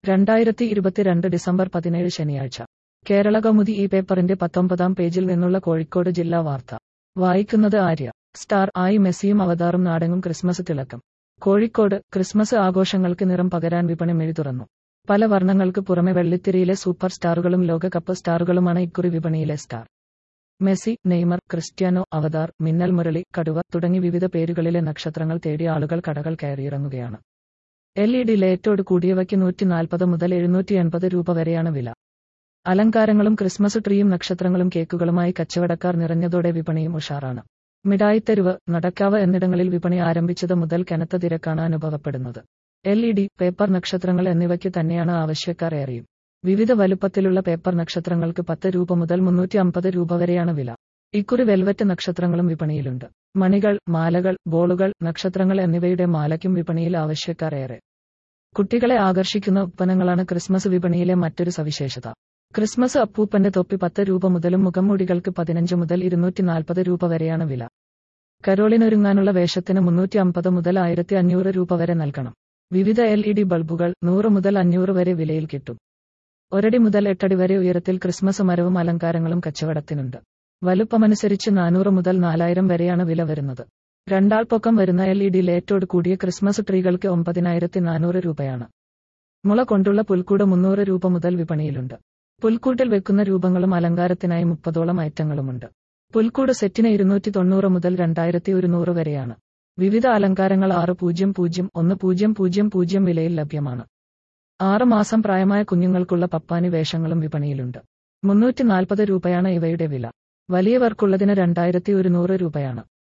രണ്ടായിരത്തി ഇരുപത്തിരണ്ട് ഡിസംബർ പതിനേഴ് ശനിയാഴ്ച കേരള കൗമുദി ഈ പേപ്പറിന്റെ പത്തൊമ്പതാം പേജിൽ നിന്നുള്ള കോഴിക്കോട് ജില്ലാ വാർത്ത വായിക്കുന്നത് ആര്യ സ്റ്റാർ ആയി മെസ്സിയും അവതാറും നാടെങ്ങും ക്രിസ്മസ് തിളക്കം കോഴിക്കോട് ക്രിസ്മസ് ആഘോഷങ്ങൾക്ക് നിറം പകരാൻ വിപണി മെഴി തുറന്നു പല വർണ്ണങ്ങൾക്ക് പുറമെ വെള്ളിത്തിരയിലെ സൂപ്പർ സ്റ്റാറുകളും ലോകകപ്പ് സ്റ്റാറുകളുമാണ് ഇക്കുറി വിപണിയിലെ star Messi Neymar Cristiano Avatar Minnal Murali കടുവ തുടങ്ങി വിവിധ പേരുകളിലെ നക്ഷത്രങ്ങൾ തേടി ആളുകൾ കടകൾ കയറിയിറങ്ങുകയാണ് എൽ ഇ ഡി ലേറ്റോട് കൂടിയവയ്ക്ക് നൂറ്റി നാൽപ്പത് മുതൽ എഴുന്നൂറ്റി എൺപത് രൂപ വരെയാണ് വില അലങ്കാരങ്ങളും ക്രിസ്മസ് ട്രീയും നക്ഷത്രങ്ങളും കേക്കുകളുമായി കച്ചവടക്കാർ നിറഞ്ഞതോടെ വിപണിയും ഉഷാറാണ് മിഠായിത്തെരുവ് നടക്കാവ് എന്നിടങ്ങളിൽ വിപണി ആരംഭിച്ചത് മുതൽ കനത്ത തിരക്കാണ് അനുഭവപ്പെടുന്നത് എൽ ഇ ഡി പേപ്പർ നക്ഷത്രങ്ങൾ എന്നിവയ്ക്ക് തന്നെയാണ് ആവശ്യക്കാർ ഏറെയും വിവിധ വലുപ്പത്തിലുള്ള പേപ്പർ നക്ഷത്രങ്ങൾക്ക് പത്ത് രൂപ മുതൽ മുന്നൂറ്റി അമ്പത് രൂപ വരെയാണ് വില ഇക്കുറി വെൽവെറ്റ് നക്ഷത്രങ്ങളും വിപണിയിലുണ്ട് മണികൾ മാലകൾ ബോളുകൾ നക്ഷത്രങ്ങൾ എന്നിവയുടെ മാലയ്ക്കും വിപണിയിൽ ആവശ്യക്കാർ ഏറെ കുട്ടികളെ ആകർഷിക്കുന്ന ഉത്പന്നങ്ങളാണ് ക്രിസ്മസ് വിപണിയിലെ മറ്റൊരു സവിശേഷത ക്രിസ്മസ് അപ്പൂപ്പന്റെ തൊപ്പി പത്ത് രൂപ മുതലും മുഖംമൂടികൾക്ക് പതിനഞ്ച് മുതൽ ഇരുന്നൂറ്റി നാൽപ്പത് രൂപ വരെയാണ് വില കരോളിനൊരുങ്ങാനുള്ള വേഷത്തിന് മുന്നൂറ്റി അമ്പത് മുതൽ ആയിരത്തി അഞ്ഞൂറ് രൂപ വരെ നൽകണം വിവിധ എൽ ഇ ഡി ബൾബുകൾ നൂറ് മുതൽ അഞ്ഞൂറ് വരെ വിലയിൽ കിട്ടും ഒരടി മുതൽ എട്ടടി വരെ ഉയരത്തിൽ ക്രിസ്മസ് മരവും അലങ്കാരങ്ങളും കച്ചവടത്തിനുണ്ട് വലുപ്പമനുസരിച്ച് നാനൂറ് മുതൽ നാലായിരം വരെയാണ് വില വരുന്നത് രണ്ടാൾ പൊക്കം വരുന്ന എൽ ഇ ഡി ലേറ്റോട് കൂടിയ ക്രിസ്മസ് ട്രീകൾക്ക് ഒമ്പതിനായിരത്തി നാനൂറ് രൂപയാണ് മുള കൊണ്ടുള്ള പുൽക്കൂട് മുന്നൂറ് രൂപ മുതൽ വിപണിയിലുണ്ട് പുൽക്കൂട്ടിൽ വെക്കുന്ന രൂപങ്ങളും അലങ്കാരത്തിനായി മുപ്പതോളം ഐറ്റങ്ങളുമുണ്ട് പുൽക്കൂട് സെറ്റിന് ഇരുന്നൂറ്റി തൊണ്ണൂറ് മുതൽ രണ്ടായിരത്തി ഒരുന്നൂറ് വരെയാണ് വിവിധ അലങ്കാരങ്ങൾ ആറ് പൂജ്യം പൂജ്യം ഒന്ന് പൂജ്യം പൂജ്യം പൂജ്യം വിലയിൽ ലഭ്യമാണ് ആറ് മാസം പ്രായമായ കുഞ്ഞുങ്ങൾക്കുള്ള പപ്പാനി വേഷങ്ങളും വിപണിയിലുണ്ട് മുന്നൂറ്റി നാൽപ്പത് രൂപയാണ് ഇവയുടെ വില വലിയവർക്കുള്ളതിന് രണ്ടായിരത്തി ഒരുന്നൂറ് രൂപയാണ്